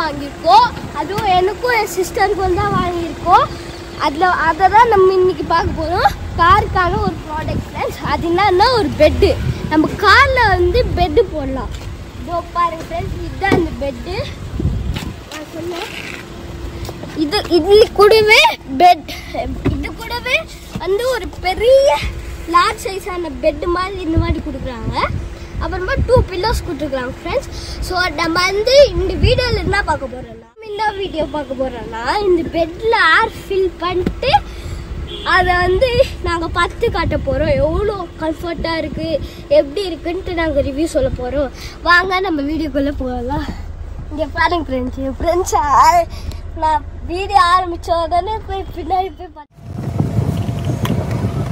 வாங்கியிருக்கோம் அதுவும் எனக்கும் என் சிஸ்டருக்கும் தான் வாங்கியிருக்கோம் அதில் அதை தான் நம்ம இன்னைக்கு பார்க்க போகிறோம் காருக்கான ஒரு ப்ராடக்ட் ஃப்ரெண்ட்ஸ் அது என்னன்னா ஒரு பெட்டு நம்ம காரில் வந்து பெட்டு போடலாம் இதோ பாருங்க ஃப்ரெண்ட்ஸ் இதுதான் அந்த பெட்டு நான் சொன்னேன் இது இது கூடவே பெட் இது கூடவே வந்து ஒரு பெரிய லார்ஜ் சைஸான பெட் மாதிரி இந்த மாதிரி கொடுக்குறாங்க அப்புறமா டூ பில்லோஸ் கொடுத்துருக்காங்க ஃப்ரெண்ட்ஸ் ஸோ நம்ம வந்து இந்த வீடியோவில் என்ன பார்க்க போகிறோம்னா என்ன வீடியோ பார்க்க போகிறோம்னா இந்த பெட்டில் ஏர் ஃபில் பண்ணிட்டு அதை வந்து நாங்கள் பார்த்து காட்ட போகிறோம் எவ்வளோ கம்ஃபர்ட்டாக இருக்குது எப்படி இருக்குன்ட்டு நாங்கள் ரிவ்யூ சொல்ல போகிறோம் வாங்க நம்ம வீடியோக்குள்ளே போகலாம் இங்கே பாருங்க ஃப்ரெண்ட்ஸ் என் ஃப்ரெண்ட்ஸ் நான் வீடியோ ஆரம்பிச்ச உடனே போய் பின்னாடி போய் பார்த்து